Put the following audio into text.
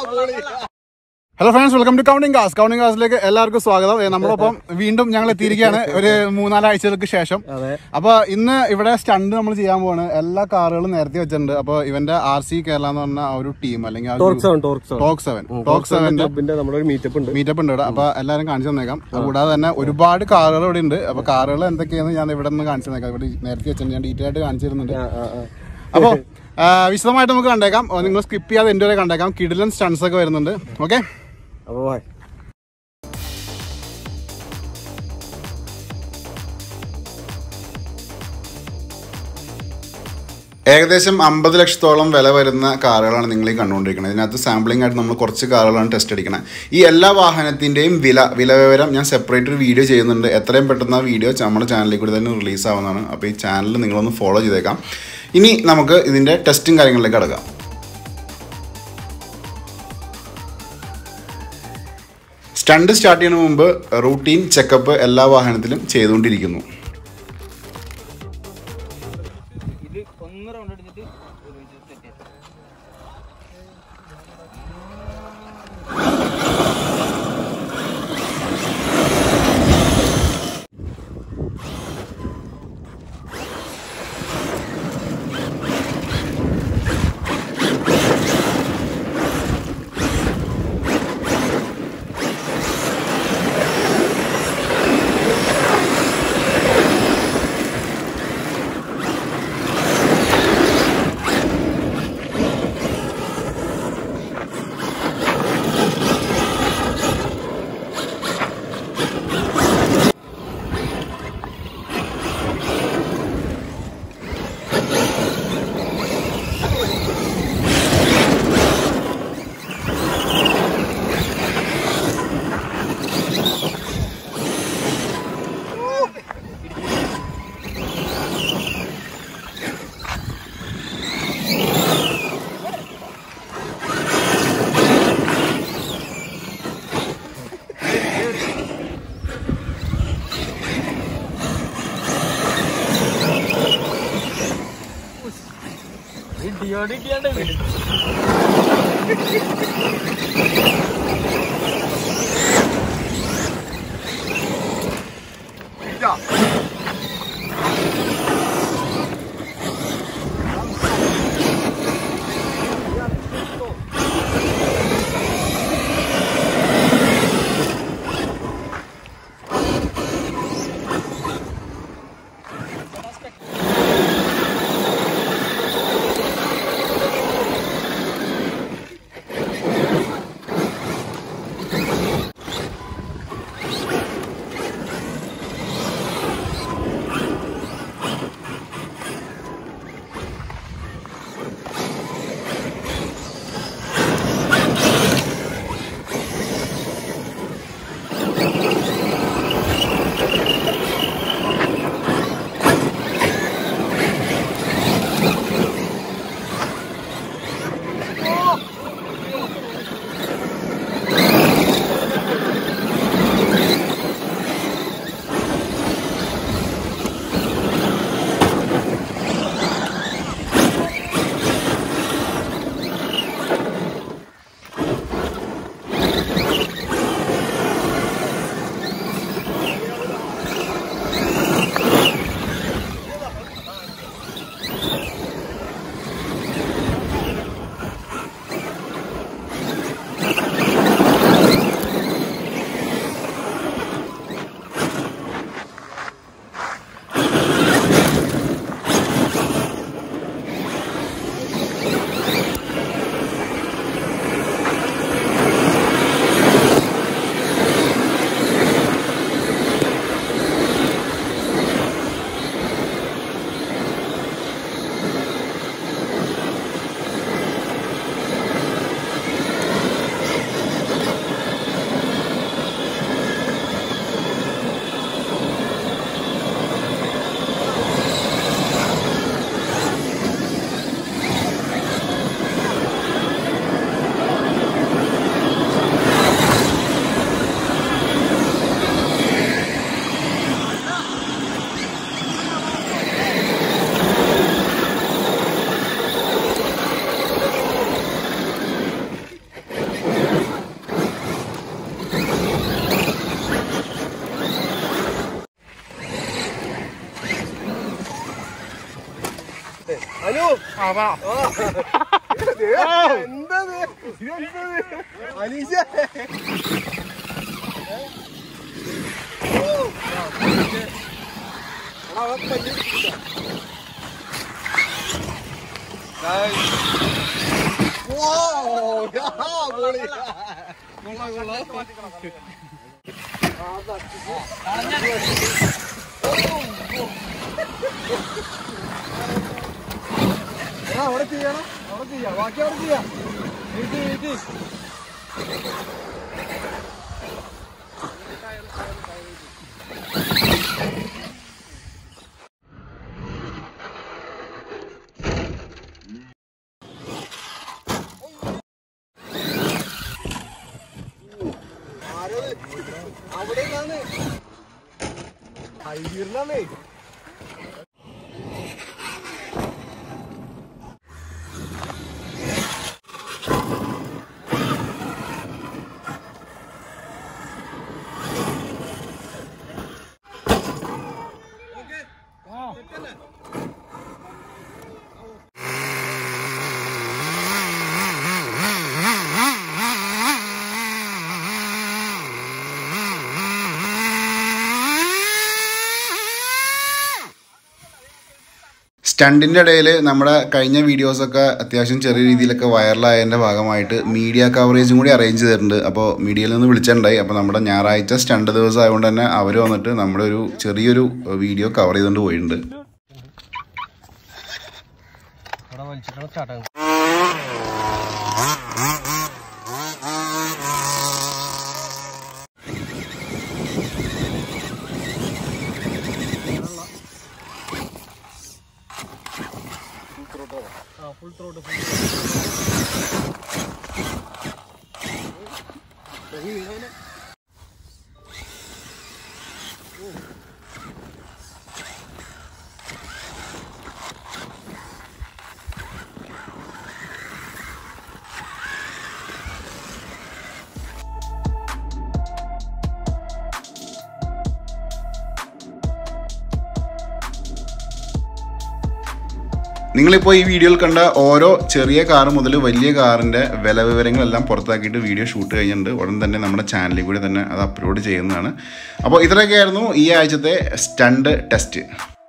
Hello friends welcome to counting cars counting കാസിലേക്ക് എല്ലാവർക്കും സ്വാഗതം ഏ, നമ്മളൊപ്പം വീണ്ടും ഞങ്ങൾ എത്തിയിരിക്കുകയാണ് ഒരു മൂന്നാലാഴ്ചകൾക്ക് ശേഷം അപ്പൊ ഇന്ന് ഇവിടെ സ്റ്റണ്ട് നമ്മൾ ചെയ്യാൻ പോവാണ് എല്ലാ കാറുകളും നേരത്തെ വെച്ചിട്ടുണ്ട് അപ്പൊ ഇവന്റെ ആർ സി കേരള എന്ന് പറഞ്ഞ ആ ഒരു ടീം അല്ലെങ്കിൽ torque seven torque seven torque seven torque സെവന്റെ ക്ലബിന്റെ നമ്മുടെ ഒരു മീറ്റപ്പ് ഉണ്ട് മീറ്റപ്പ് ഉണ്ട് ഇവിടെ അപ്പൊ എല്ലാവരും കാണിച്ചു തന്നേക്കാം കൂടാതെ തന്നെ ഒരുപാട് കാറുകൾ ഇവിടെ ഉണ്ട് അപ്പൊ കാറുകൾ എന്തൊക്കെയാന്ന് ഞാൻ ഇവിടെ നിന്ന് കാണിച്ചു തന്നേക്കാം ഇവിടെ നേരത്തെ വെച്ചിട്ടുണ്ട് ഞാൻ ഡീറ്റെയിൽ ആയിട്ട് കാണിച്ചു തരുന്നുണ്ട് ആ, ആ, ആ. അപ്പൊ ആ, വിശദമായിട്ട് നമുക്ക് കണ്ടേക്കാം ഓ, നിങ്ങൾ സ്കിപ്പ് ചെയ്യാതെ എൻ്റെ വരെ കണ്ടേക്കാം കിഡിലൻ സ്റ്റൺസ് ഒക്കെ വരുന്നുണ്ട് ഓക്കെ അപ്പൊ bye. ഏകദേശം അമ്പത് ലക്ഷത്തോളം വില വരുന്ന കാറുകളാണ് നിങ്ങൾ ഈ കണ്ടുകൊണ്ടിരിക്കുന്നത് ഇതിനകത്ത് സാമ്പിളിംഗ് ആയിട്ട് നമ്മൾ കുറച്ച് കാറുകളാണ് ടെസ്റ്റ് അടിക്കുന്നത് ഈ എല്ലാ വാഹനത്തിൻ്റെയും വില വില വിവരം ഞാൻ സെപ്പറേറ്റ് ഒരു വീഡിയോ ചെയ്യുന്നുണ്ട് എത്രയും പെട്ടെന്ന് ആ വീഡിയോ നമ്മുടെ ചാനലിൽ കൂടി തന്നെ റിലീസ് ആവുന്നതാണ് അപ്പോൾ ഈ ചാനൽ നിങ്ങളൊന്ന് ഫോളോ ചെയ്തേക്കാം ഇനി നമുക്ക് ഇതിൻ്റെ ടെസ്റ്റും കാര്യങ്ങളിലേക്ക് കടക്കാം സ്റ്റണ്ട് സ്റ്റാർട്ട് ചെയ്യുന്നതിന് മുമ്പ് റൂട്ടീൻ ചെക്കപ്പ് എല്ലാ വാഹനത്തിലും ചെയ്തുകൊണ്ടിരിക്കുന്നു ഇത് ഒന്ന് റൗണ്ട് എടുത്തിട്ട് ഒരുമിച്ച് സെറ്റ് ചെയ്യാം ഇടിയോട് ഇടിയാണ്ട് വീട് അനു എന്തത് ഇതെന്തത് അനീഷ അവിടെ ചെയ്യണം അവിടെ ചെയ്യാം ബാക്കി അവിടെ ചെയ്യാം വീട്ടി വീട്ടി അവിടെ ഹൈബീറിനാണേ സ്റ്റണ്ടിൻ്റെ ഇടയിൽ നമ്മുടെ കഴിഞ്ഞ വീഡിയോസൊക്കെ അത്യാവശ്യം ചെറിയ രീതിയിലൊക്കെ വൈറലായതിൻ്റെ ഭാഗമായിട്ട് മീഡിയ കവറേജും കൂടി അറേഞ്ച് ചെയ്തിട്ടുണ്ട് അപ്പോൾ മീഡിയയിൽ നിന്ന് വിളിച്ചിട്ടുണ്ടായി അപ്പോൾ നമ്മുടെ ഞായറാഴ്ച സ്റ്റണ്ട് ദിവസം ആയതുകൊണ്ട് തന്നെ അവർ വന്നിട്ട് നമ്മുടെ ഒരു ചെറിയൊരു വീഡിയോ കവർ ചെയ്തുകൊണ്ട് പോയിട്ടുണ്ട് അവിടെ വലിച്ചിട്ടാണ് സ്റ്റാർട്ട് ഫുൾ ത്രോട്ട് നിങ്ങളിപ്പോൾ ഈ വീഡിയോയിൽ കണ്ട ഓരോ ചെറിയ കാർ മുതൽ വലിയ കാറിൻ്റെ വില വിവരങ്ങളെല്ലാം പുറത്താക്കിയിട്ട് വീഡിയോ ഷൂട്ട് കഴിഞ്ഞിട്ടുണ്ട് ഉടൻ തന്നെ നമ്മുടെ ചാനലിൽ കൂടി തന്നെ അത് അപ്ലോഡ് ചെയ്യുന്നതാണ് അപ്പോൾ ഇത്രയൊക്കെയായിരുന്നു ഈ ആഴ്ചത്തെ സ്റ്റണ്ട് ടെസ്റ്റ്